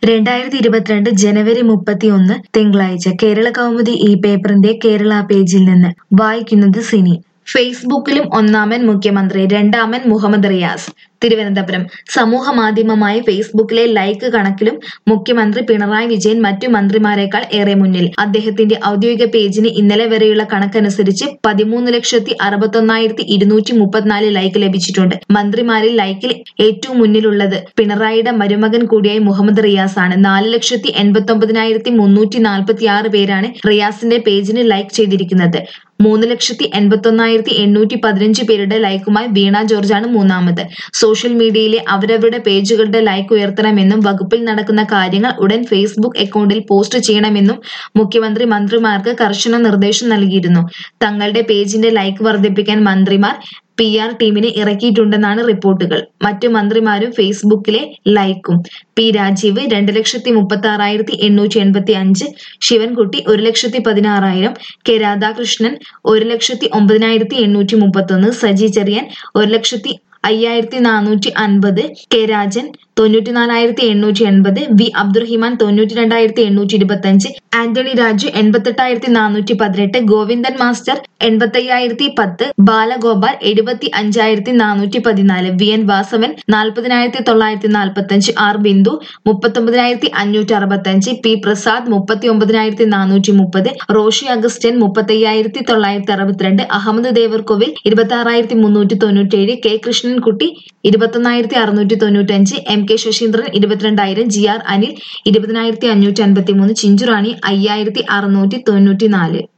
രണ്ടായിരത്തി ഇരുപത്തിരണ്ട് ജനുവരി മുപ്പത്തിയൊന്ന് തിങ്കളാഴ്ച കേരള കൗമുദി ഈ പേപ്പറിന്റെ കേരള പേജിൽ നിന്ന് വായിക്കുന്നത് സിനി ഫേസ്ബുക്കിലും ഒന്നാമൻ മുഖ്യമന്ത്രി രണ്ടാമൻ മുഹമ്മദ് റിയാസ് തിരുവനന്തപുരം സമൂഹ മാധ്യമമായ ഫേസ്ബുക്കിലെ ലൈക്ക് കണക്കിലും മുഖ്യമന്ത്രി പിണറായി വിജയൻ മറ്റു മന്ത്രിമാരെക്കാൾ ഏറെ മുന്നിൽ അദ്ദേഹത്തിന്റെ ഔദ്യോഗിക പേജിന് ഇന്നലെ വരെയുള്ള കണക്കനുസരിച്ച് പതിമൂന്ന് ലക്ഷത്തി അറുപത്തൊന്നായിരത്തി ഇരുന്നൂറ്റി മുപ്പത്തിനാല് ലൈക്ക് ലഭിച്ചിട്ടുണ്ട് മന്ത്രിമാരിൽ ലൈക്കിൽ ഏറ്റവും മുന്നിലുള്ളത് പിണറായിയുടെ മരുമകൻ കൂടിയായ മുഹമ്മദ് റിയാസ് ആണ് നാല് ലക്ഷത്തി എൺപത്തി ഒമ്പതിനായിരത്തി മുന്നൂറ്റി നാൽപ്പത്തി ആറ് പേരാണ് റിയാസിന്റെ പേജിന് ലൈക്ക് ചെയ്തിരിക്കുന്നത് മൂന്ന് ലക്ഷത്തി എൺപത്തി ഒന്നായിരത്തി എണ്ണൂറ്റി പതിനഞ്ച് പേരുടെ ലൈക്കുമായി വീണ ജോർജാണ് മൂന്നാമത് സോഷ്യൽ മീഡിയയിലെ അവരവരുടെ പേജുകളുടെ ലൈക്ക് ഉയർത്തണമെന്നും വകുപ്പിൽ നടക്കുന്ന കാര്യങ്ങൾ ഉടൻ ഫേസ്ബുക്ക് അക്കൗണ്ടിൽ പോസ്റ്റ് ചെയ്യണമെന്നും മുഖ്യമന്ത്രി മന്ത്രിമാർക്ക് കർശന നിർദ്ദേശം നൽകിയിരുന്നു തങ്ങളുടെ പേജിന്റെ ലൈക്ക് വർദ്ധിപ്പിക്കാൻ മന്ത്രിമാർ പി ആർ ടീമിനെ ഇറക്കിയിട്ടുണ്ടെന്നാണ് റിപ്പോർട്ടുകൾ മറ്റു മന്ത്രിമാരും ഫേസ്ബുക്കിലെ ലൈക്കും പി രാജീവ് രണ്ട് ലക്ഷത്തി മുപ്പത്തി ആറായിരത്തി എണ്ണൂറ്റി എൺപത്തി അഞ്ച് ശിവൻകുട്ടി ഒരു ലക്ഷത്തി പതിനാറായിരം കെ രാധാകൃഷ്ണൻ ഒരു ലക്ഷത്തി ഒമ്പതിനായിരത്തി എണ്ണൂറ്റി മുപ്പത്തൊന്ന് സജി ചെറിയൻ ഒരു ലക്ഷത്തി അയ്യായിരത്തി നാനൂറ്റി അൻപത് കെ രാജൻ തൊണ്ണൂറ്റിനാലായിരത്തി എണ്ണൂറ്റി എൺപത് വി അബ്ദുറഹിമാൻ തൊണ്ണൂറ്റി രണ്ടായിരത്തി എണ്ണൂറ്റി ഇരുപത്തി അഞ്ച് ആന്റണി രാജു എൺപത്തെട്ടായിരത്തി നാനൂറ്റി പതിനെട്ട് ഗോവിന്ദൻ മാസ്റ്റർ എൺപത്തയ്യായിരത്തി പത്ത് ബാലഗോപാൽ എഴുപത്തി അഞ്ചായിരത്തി നാനൂറ്റി പതിനാല് വി എൻ വാസവൻ നാൽപ്പതിനായിരത്തി തൊള്ളായിരത്തി നാൽപ്പത്തി അഞ്ച് ആർ ബിന്ദു മുപ്പത്തൊമ്പതിനായിരത്തി അഞ്ഞൂറ്റി അറുപത്തി അഞ്ച് പി പ്രസാദ് മുപ്പത്തി ഒമ്പതിനായിരത്തി നാനൂറ്റി മുപ്പത് റോഷി അഗസ്റ്റൻ മുപ്പത്തയ്യായിരത്തി തൊള്ളായിരത്തി അറുപത്തിരണ്ട് അഹമ്മദ് ദേവർകോവിൽ ഇരുപത്തി ആറായിരത്തി മുന്നൂറ്റി തൊണ്ണൂറ്റേഴ് കെ കൃഷ്ണൻകുട്ടി ഇരുപത്തൊന്നായിരത്തി അറുന്നൂറ്റി തൊണ്ണൂറ്റഞ്ച് എം കെ ശശീന്ദ്രൻ ഇരുപത്തിരണ്ടായിരം ജി ആർ അനിൽ ഇരുപതിനായിരത്തി അഞ്ഞൂറ്റി അൻപത്തി മൂന്ന് ചിഞ്ചുറാണി അയ്യായിരത്തി അറുന്നൂറ്റി തൊണ്ണൂറ്റി നാല്